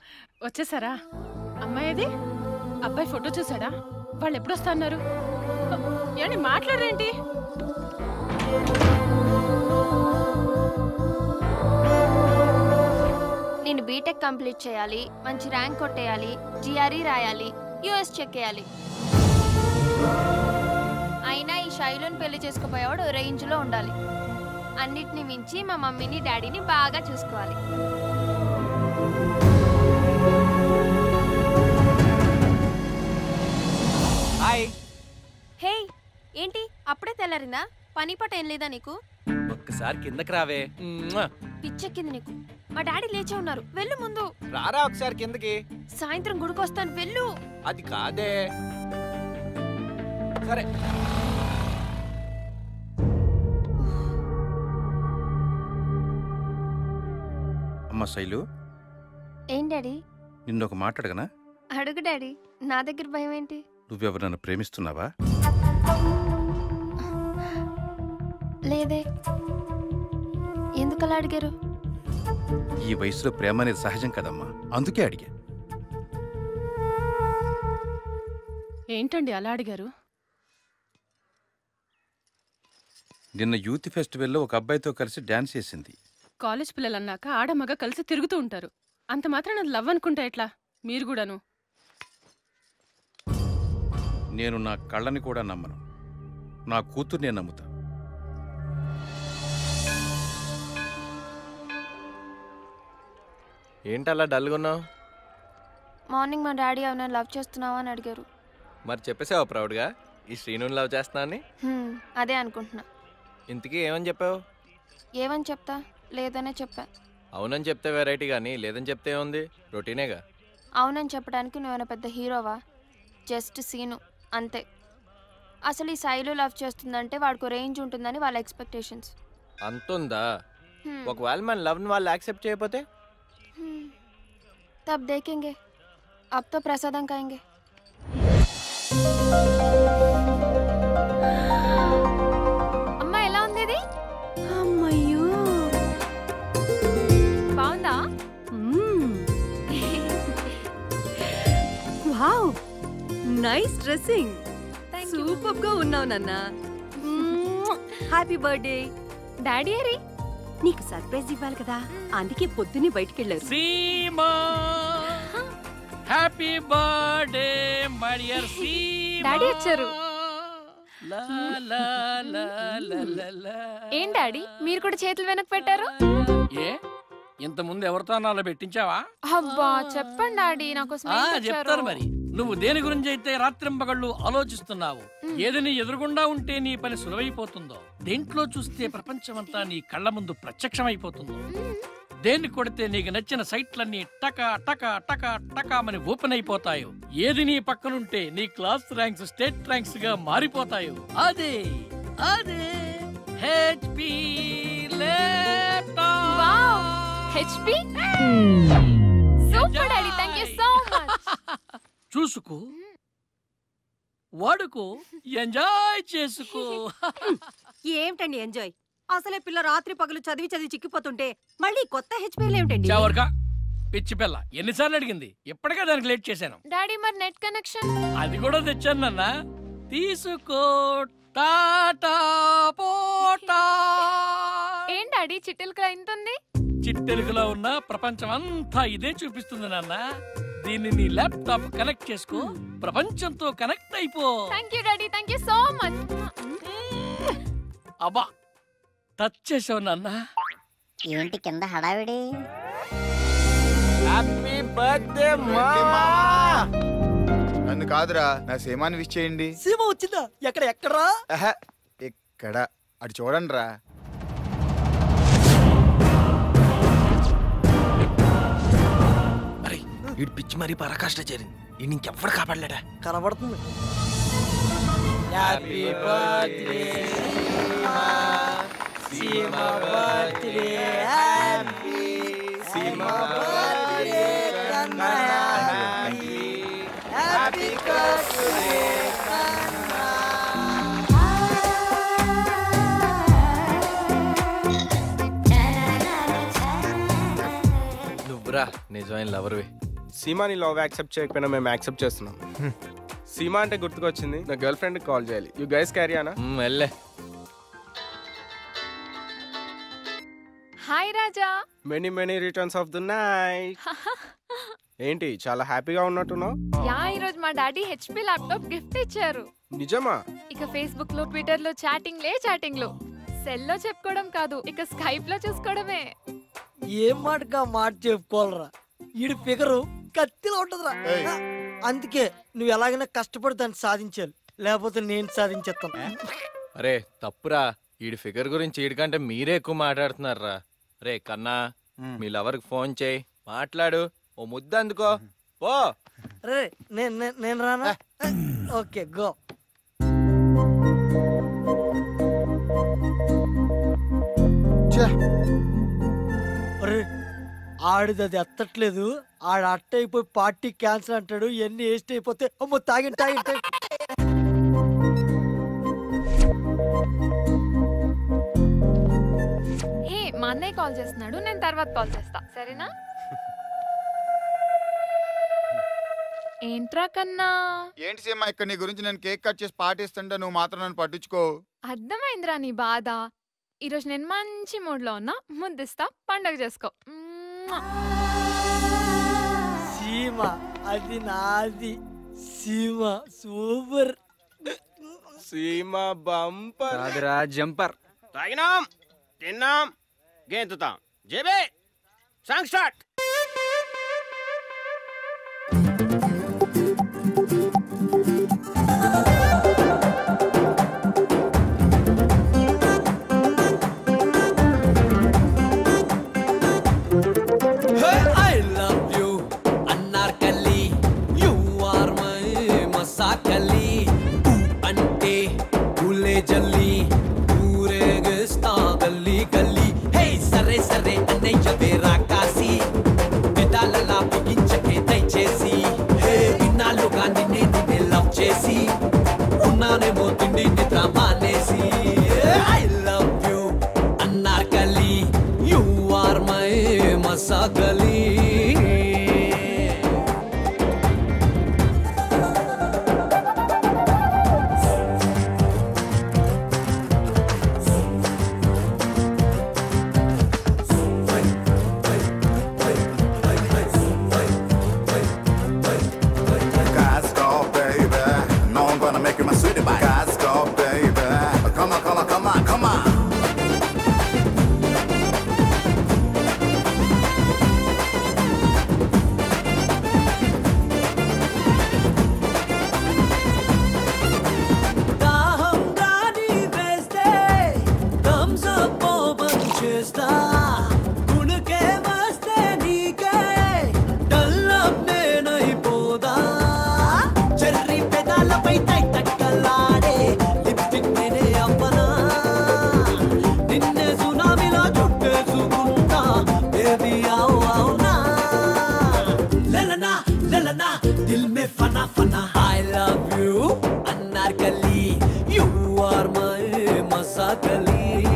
వచ్చేసారా అమ్మాయిది అబ్బాయి ఫోటో చూసాడా వాళ్ళు ఎప్పుడు వస్తా అన్నారు ఏంటి మాట్లాడరేంటి నేను బీటెక్ కంప్లీట్ చేయాలి మంచి ర్యాంక్ కొట్టేయాలి జిఆర్ఈ రాయాలి యుఎస్ చెక్ చేయాలి అయినా ఈ శైలుని పెళ్లి చేసుకోపోయేవాడు రేంజ్లో ఉండాలి అన్నిటిని మించి మా మమ్మీని డాడీని బాగా చూసుకోవాలి హాయ్ హే ఏంటి అప్పుడే తెల్లారిందా పని పట ఏం లేదా నీకు ఒక్కసారి కిందకి రావే మ్మ్. పిచ్చెక్కింది నీకు మా డాడీ లేచే ఉన్నారు వెళ్ళు ముందు రారా ఒకసారి కిందకి సాయంత్రం గుడికొస్తాను వెళ్ళు అది కాదే సరే అమ్మ శైలు ఏం డాడీ నిన్ను ఒక మాట అడగనా అడుగు డాడీ నా దగ్గర భయం ఏంటి నువ్వెవరన్నా ప్రేమిస్తున్నావా లేదే ఎందుకలా అడిగారు ఈ వయసులో ప్రేమ అనేది సహజం కదమ్మా అందుకే అడిగా ఏంటండి అలా అడిగారు నిన్న యూత్ ఫెస్టివల్లో ఒక అబ్బాయితో కలిసి డాన్స్ చేసింది కాలేజ్ పిల్లలన్నాక ఆడమగ కలిసి తిరుగుతూ ఉంటారు అంత మాత్రం అది లవ్ అనుకుంటా ఎట్లా మీరు కూడాను నేను నా కళ్ళని కూడా నమ్మను నా కూతుర్నే నమ్ముతా ఏంటి అలా డల్గా ఉన్నావు మార్నింగ్ మా డాడీ అవునా లవ్ చేస్తున్నావా అని అడిగారు మరి చెప్పేసావా ప్రౌడ్గా ఈ శ్రీను లవ్ చేస్తున్నా అని హ్మ్, అదే అనుకుంటున్నా ఇంతకీ ఏమని చెప్పావు ఏమని చెప్తా లేదనే చెప్పా అవునని చెప్తే వెరైటీ కానీ లేదని చెప్తే ఏముంది రొటీనేగా అవునని చెప్పడానికి నువ్వేమైనా పెద్ద హీరోవా జస్ట్ సీను అంతే అసలు ఈ శైలు లవ్ చేస్తుందంటే వాడికి రేంజ్ ఉంటుందని వాళ్ళ ఎక్స్పెక్టేషన్స్ అంతుందా ఒకవేళ మన లవ్ని వాళ్ళు యాక్సెప్ట్ చేయకపోతే तब देखेंगे अब तो प्रसादम खाएंगे అమ్మా ఎలా ఉంది ఇది అమ్మయ్యో బాగుందా wow nice dressing thank you super గా ఉన్నావు నాన్న హ్యాపీ బర్త్డే డాడీ అరి నీకు సర్ప్రైజ్ ఇవ్వాలి కదా అందుకే పొద్దున్నే బయటికెళ్ళారు Seema happy birthday my dear Seema daddy వచ్చారు. లా లా లా లా లా లా. ఏం డాడీ మీరు కూడా చేతులు వెనక పెట్టారు ఏ ఇంత ముందు ఎవరితో అలా పెట్టించావా అబ్బా చెప్పండి డాడీ నాకు ఆ చెప్తారు మరి నువ్వు దేని గురించి అయితే రాత్రింపగళ్ళు ఆలోచిస్తున్నావు ఏది నీ ఎదురుగుండా ఉంటే నీ పని సులువైపోతుందో దేంట్లో చూస్తే ప్రపంచమంతా నీ కళ్ళ ముందు ప్రత్యక్షమైపోతుందో దేన్ని కొడితే నీకు నచ్చిన సైట్లన్నీ టక టక టక టకామని ఓపెన్ అయిపోతాయో ఏది నీ పక్కనుంటే నీ క్లాస్ ర్యాంక్స్ స్టేట్ ర్యాంక్స్ గా మారిపోతాయో అదే అదే HP Wow. HP super daddy thank you so much చూసుకో వాడుకో ఎంజాయ్ చేసుకో ఏమిటండి ఎంజాయ్ అసలే పిల్ల రాత్రి పగలు చదివి చదివి చిక్కిపోతుంటే మళ్ళీ కొత్త హెచ్పీలు ఏమిటండి చావర్కా పిచ్చి పిల్ల ఎన్నిసార్లు అడిగింది ఇప్పటికే దానికి లేట్ చేశాను డాడీ మరి నెట్ కనెక్షన్ అది కూడా తెచ్చాను నాన్న తీసుకో టాటా పోటా ఏం డాడీ చిట్టెలకలా ఇంత ఉంది చిట్టెలుగులో ఉన్న ప్రపంచం అంతా ఇదే చూపిస్తుంది నాన్న దీన్ని నీ ల్యాప్టాప్ కనెక్ట్ చేసుకో ప్రపంచంతో కనెక్ట్ అయిపో thank you daddy thank you so much అబ్బా టచ్ చేసావు నాన్న ఏంటి కింద హడావిడి హ్యాపీ బర్త్డే మామా నన్ను కాదురా నా సేమాన్ని విష్ చేయండి సీమ వచ్చిందా ఎక్కడ ఎక్కడరా ఆహా, ఇక్కడ అటు చూడండి రా అరే వీడు పిచ్చి మరీ పరాకాష్ట చేరింది ఈ ఇంకెవ్వడు కాపాడలేడా కనబడుతుంది happy birthday Seema birthday happy Seema birthday happy happy birthday నువ్వురా నిజమైన లవర్వి సీమాని లవ్ యాక్సెప్ట్ చేయకపోయినా మేము యాక్సెప్ట్ చేస్తున్నాం సీమా అంటే గుర్తుకొచ్చింది నా గర్ల్ ఫ్రెండ్ కాల్ చేయాలి యూ గైస్ క్యారీ అనా వెళ్ళే hi Raja many many returns of the night ఏంటి చాలా హ్యాపీగా ఉన్నట్టున్నావు యా ఈరోజు మా డాడీ హెచ్పి ల్యాప్టాప్ గిఫ్ట్ ఇచ్చారు నిజమా ఇక ఫేస్బుక్ లో ట్విట్టర్ లో చాటింగ్ లే చాటింగ్ లో సెల్ లో చెప్పుకోవడం కాదు ఇక స్కైప్ లో చూసుకోవడమే ఏం మాటగా మాట చెప్పుకోవాలరా ఈడి ఫిగరు కత్తిలో ఉంటదిరా అందుకే నువ్వు ఎలాగైనా కష్టపడి దాన్ని సాధించాలి లేకపోతే నేను సాధించేస్తాను అరే తప్పురా ఈడి ఫిగర్ గురించి ఈడికంటే మీరే ఎక్కువ మాట్లాడుతున్నారా రే కన్నా మీ లవర్కి ఫోన్ చేయి మాట్లాడు ఓ ముద్ద అందుకో ఓ రే నేను నేను- నేను రానా ఓకే గో ఒరే ఆడిది అది ఎత్తట్లేదు ఆడ అట్ట అయిపోయి పార్టీ క్యాన్సిల్ అంటాడు ఎన్ని వేస్ట్ అయిపోతే అమ్మో తాగి తాగి తాగి ఏ మా అన్నయ్య కాల్ చేస్తున్నాడు నేను తర్వాత కాల్ చేస్తా సరేనా ఏంట్రా కన్నా ఏంటి సీమా ఇక్కడ నీ గురించి నేను కేక్ కట్ చేసి పాటిస్తుంటే నువ్వు మాత్రం నన్ను పట్టించుకో అర్థమైందిరా నీ బాధ ఈరోజు నేను మంచి మూడ్లో ఉన్నా ముద్దిస్తా పండగ చేసుకో మ్మ్. సీమ అది నాది సీమ సూపర్ సీమా బంపర్ కాదురా జంపర్ తాగినాం తిన్నాం గేంతుతాం జేబే song start I love you, Anarkali you are my Masakali అంటే ఊలే జల్లి ఊరేగిస్తా గల్లీ గల్లీ హే సరే సరే అన్నయ్య వేరా కాసి పెదాలలా పొగించకే దయచేసి హే ఇన్నాళ్ళుగా నిన్నే నిన్నే లవ్ చేసి ఉన్నానేమో తిండి నిద్ర మానేసి I love you Anarkali you are my Masakali Guys go, baby. No, I'm gonna make you my sweetie pie. Guys go, baby. Come on, come on, come on, come on. దాహం గాని వేస్తే thumbs up ఓపెన్ చేస్తా కుణుకే వస్తే నీకే డల్లప్ నేనైపోదా cherry పెదాలపై తై తక్కలాడే lipstick నేనే అవ్వనా నిన్నే సునామీలా చుట్టేసుకుంటా baby ఆవు అవునా లలనా లలనా దిల్ మే ఫనా ఫనా I love you Anarkali you are my Masakali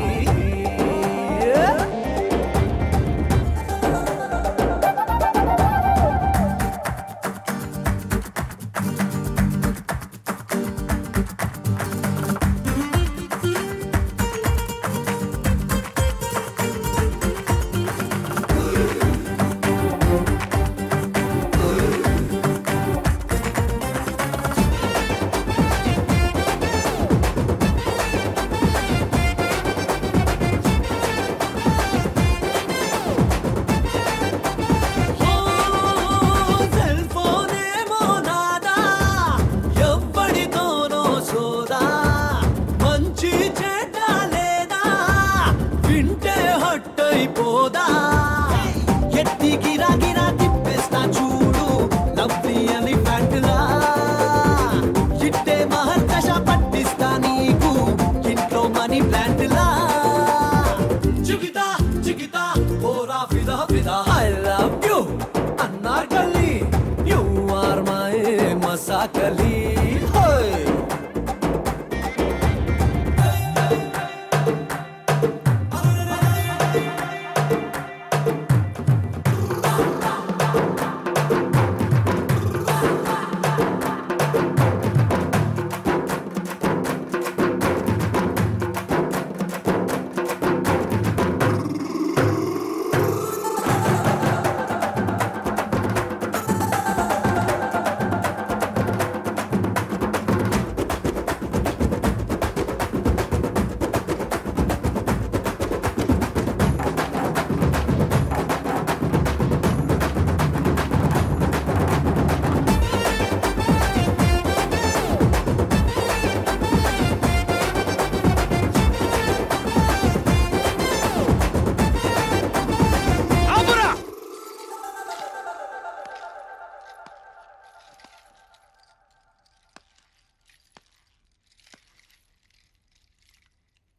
cell phone ఏమో నాదా ఎవ్వడితోనో సోదా మంచి చెడ్డ లేదా వింటే హట్టయిపోదా ఎత్తి గిరా గిరా తిప్పేస్తా చూడు లవ్లీ అని ఫ్యాక్టలా ఇట్టే మహర్దశ పట్టిస్తా నీకు ఇంట్లో మనీ ప్లాంట్లా చికితా చికితా పోరా ఫిదా ఫిదా I love you Anarkali you are my Masakali హోయ్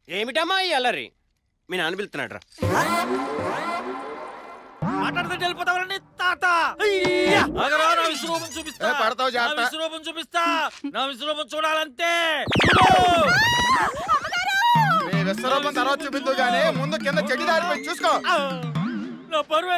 ఏమిటమ్మా ఈ అల్లరి మీ నాన్న పిలుస్తున్నాడు రా మాట్లాడితే వెళ్ళిపోతావని తాత అయ్యా! ఆగరా, నా విశ్వరూపం చూపిస్తా ఏ, పడతావు నా జాగ్రత్త. విశ్వరూపం చూపిస్తా నా విశ్వరూపం చూడాలంటే నీ విశ్వరూపం తర్వాత చూపిద్దు గానీ ముందు కింద చెడ్డి దారిపోయి చూసుకో నా పరువు